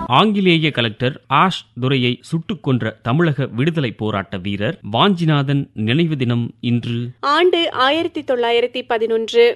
ஆங்கிலேய collector ash துரையை சுட்டுக் கொன்ற தமிழக விடுதலை போராட்ட வீரர் வாஞ்சிநாதன் நினைவு தினம் இன்று ஆண்டு ஆயிரத்தி தொள்ளாயிரத்தி பதினொன்று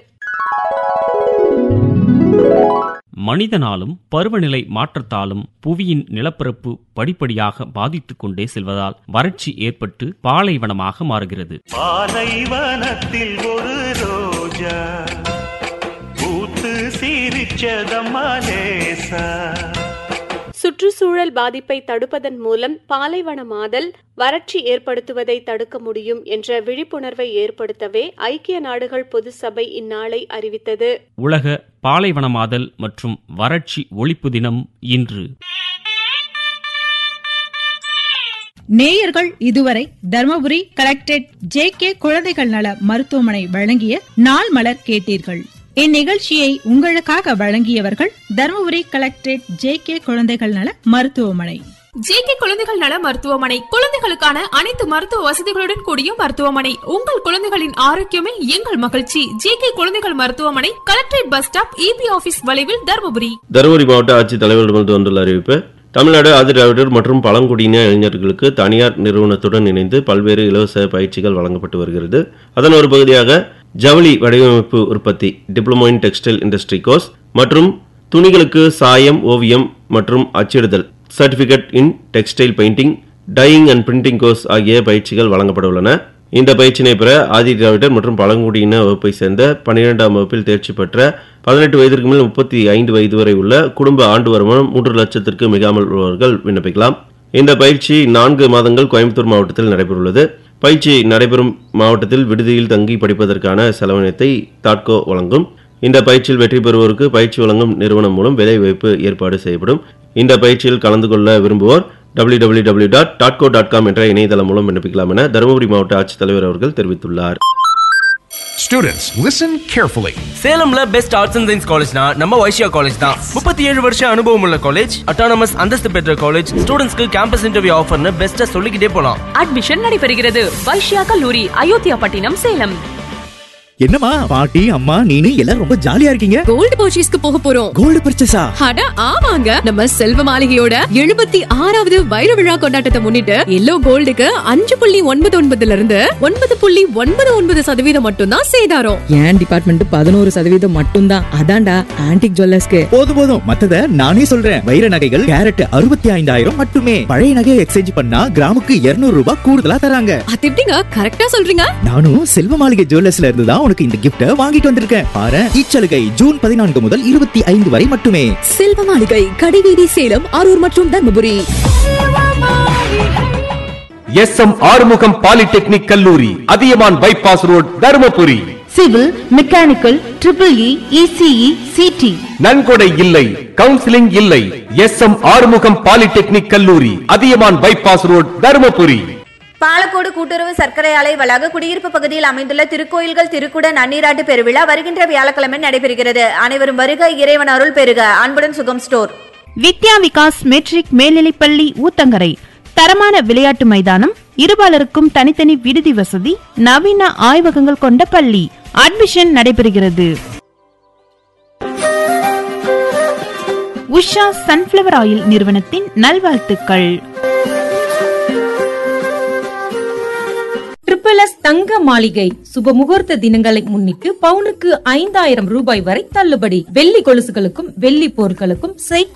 மனிதனாலும் பருவநிலை மாற்றத்தாலும் புவியின் நிலப்பரப்பு படிப்படியாக பாதித்துக் கொண்டே செல்வதால் வறட்சி ஏற்பட்டு பாலைவனமாக மாறுகிறது பாலைவனத்தில் ஒரு ரோஜா பூத்து சிரிச்சதம்மா லேசா சுற்றுச்சூழல் பாதிப்பை தடுப்பதன் மூலம் பாலைவனமாதல் வறட்சி ஏற்படுத்துவதை தடுக்க முடியும் என்ற விழிப்புணர்வை ஏற்படுத்தவே ஐக்கிய நாடுகள் பொது சபை இந்நாளை அறிவித்தது உலக பாலைவனமாதல் மற்றும் வறட்சி ஒழிப்பு தினம் இன்று நேயர்கள் இதுவரை தர்மபுரி கலெக்டரேட் ஜே கே குழந்தைகள் நல மருத்துவமனை வழங்கிய நாள் மலர் கேட்டீர்கள் இந்நிகழ்ச்சியை உங்களுக்காக வழங்கியவர்கள் தர்மபுரி கலெக்டரேட் ஜே கே குழந்தைகள் நல மருத்துவமனை ஜேகே குழந்தைகள் நல மருத்துவமனை குழந்தைகளுக்கான அனைத்து மருத்துவ வசதிகளுடன் கூடிய மருத்துவமனை உங்கள் குழந்தைகளின் ஆரோக்கியமே எங்கள் மகிழ்ச்சி ஜேகே குழந்தைகள் மருத்துவமனை collectorate bus stop EB office வளைவில் தருமபுரி தருமபுரி மாவட்ட ஆட்சித்தலைவரிடமிருந்து வந்துள்ள அறிவிப்பு தமிழ்நாடு ஆதிதிராவிடர் மற்றும் பழங்குடியின இளைஞர்களுக்கு தனியார் நிறுவனத்துடன் இணைந்து பல்வேறு இலவச பயிற்சிகள் வழங்கப்பட்டு வருகிறது அதன் ஒரு பகுதியாக ஜவுளி வடிவமைப்பு உற்பத்தி diploma in textile industry course மற்றும் துணிகளுக்கு சாயம் ஓவியம் மற்றும் அச்சிடுதல் certificate in textile painting dyeing and printing course ஆகிய பயிற்சிகள் வழங்கப்பட உள்ளன இந்த பயிற்சியினை பெற ஆதி திராவிடர் மற்றும் பழங்குடியின வகுப்பை சேர்ந்த பன்னிரெண்டாம் வகுப்பில் தேர்ச்சி பெற்ற பதினெட்டு வயதிற்கு மேல் முப்பத்தி ஐந்து வயது வரை உள்ள குடும்ப ஆண்டு வருமானம் மூன்று லட்சத்திற்கு மிகாமல் உள்ளவர்கள் விண்ணப்பிக்கலாம் இந்த பயிற்சி நான்கு மாதங்கள் கோயம்புத்தூர் மாவட்டத்தில் நடைபெறவுள்ளது பயிற்சி நடைபெறும் மாவட்டத்தில் விடுதியில் தங்கி படிப்பதற்கான செலவினத்தை தாட்கோ வழங்கும் இந்த பயிற்சியில் வெற்றி பெறுவோருக்கு பயிற்சி வழங்கும் நிறுவனம் மூலம் வேலைவாய்ப்பு ஏற்பாடு செய்யப்படும் இந்த பயிற்சியில் கலந்து கொள்ள விரும்புவோர் W W W dot TADCO dot com என்ற இணையதளம் மூலம் விண்ணப்பிக்கலாம் என தருமபுரி மாவட்ட ஆட்சித்தலைவர் அவர்கள் தெரிவித்துள்ளார் Students, listen carefully. சேலம்ல பெஸ்ட் ஆர்ட்ஸ் அண்ட் சயின்ஸ் காலேஜ்னா நம்ம வைஷ்யா காலேஜ் தான் முப்பத்தி ஏழு வருஷம் அனுபவம் உள்ள காலேஜ் அட்டானமஸ் அந்தஸ்து பெற்ற காலேஜ் ஸ்டூடெண்ட்ஸ்க்கு கேம்பஸ் இன்டர்வியூ ஆஃபர்னு பெஸ்ட்டா சொல்லிக்கிட்டே போலாம் அட்மிஷன் நடைபெறுகிறது வைஷ்யா கல்லூரி அயோத்தியா பட்டினம் சேலம் என்னம்மா பாட்டி அம்மா நீனு எல்லாரும் ரொம்ப ஜாலியா இருக்கீங்க கோல்டு பர்ச்சேஸ்க்கு போக போறோம் கோல்டு பர்ச்சேஸா அட ஆமாங்க நம்ம செல்வ மாளிகையோட எழுபத்தி ஆறாவது வைர விழா கொண்டாட்டத்தை முன்னிட்டு எல்லோ கோல்டுக்கு அஞ்சு புள்ளி ஒன்பது ஒன்பதுல இருந்து ஒன்பது புள்ளி ஒன்பது ஒன்பது சதவீதம் மட்டும்தான் சேதாரம் என் டிபார்ட்மெண்ட் பதினோரு சதவீதம் மட்டும்தான் அதான்டா ஆன்டிக் ஜுவல்லர்ஸ்க்கு போதும் போதும் மத்தத நானே சொல்றேன் வைர நகைகள் கேரட் அறுபத்தி ஐந்தாயிரம் மட்டுமே பழைய நகையை எக்ஸ்சேஞ்ச் பண்ணா கிராமுக்கு 200 ரூபாய் கூடுதலா தராங்க அது எப்படிங்க கரெக்டா சொல்றீங்க நானும் செல்வ மாளிகை ஜுவல்லர்ஸ்ல இருந்து தான் உனக்கு இந்த கிஃப்ட வாங்கிட்டு வந்திருக்கேன் பாரு இச்சலுகை ஜூன் பதினான்கு முதல் இருபத்தி ஐந்து வரை மட்டுமே செல்வ மாளிகை கடைவீதி சேலம் அரூர் மற்றும் Dharmapuri S M Arumugam polytechnic கல்லூரி Athiyaman bypass road Dharmapuri civil mechanical triple E ECE CT நன்கொடை இல்லை கவுன்சிலிங் இல்லை எஸ் எம் ஆறுமுகம் பாலிடெக்னிக் கல்லூரி அதியமான் பைபாஸ் ரோட் தருமபுரி பாலக்கோடு கூட்டுறவு சர்க்கரை ஆலை வளாக குடியிருப்பு பகுதியில் அமைந்துள்ள திருக்கோயில்கள் திருக்குட நன்னீராட்டு பெருவிழா வருகின்ற வியாழக்கிழமை நடைபெறுகிறது அனைவரும் வருக இறைவன் அருள் பெறுக அன்புடன் சுகம் ஸ்டோர் வித்யா விகாஸ் மெட்ரிக் மேல்நிலைப்பள்ளி ஊத்தங்கரை தரமான விளையாட்டு மைதானம் இருபாலருக்கும் தனித்தனி விடுதி வசதி நவீன ஆய்வகங்கள் கொண்ட பள்ளி அட்மிஷன் நடைபெறுகிறது உஷா சன்ஃபிளவர் ஆயில் நிறுவனத்தின் நல்வாழ்த்துக்கள் ட்ரிபிள் எஸ் தங்க மாளிகை சுப முகூர்த்த தினங்களை முன்னிட்டு பவுனுக்கு ஐந்தாயிரம் ரூபாய் வரை தள்ளுபடி வெள்ளி கொலுசுகளுக்கும் வெள்ளி பொருட்களுக்கும் செய்கூலி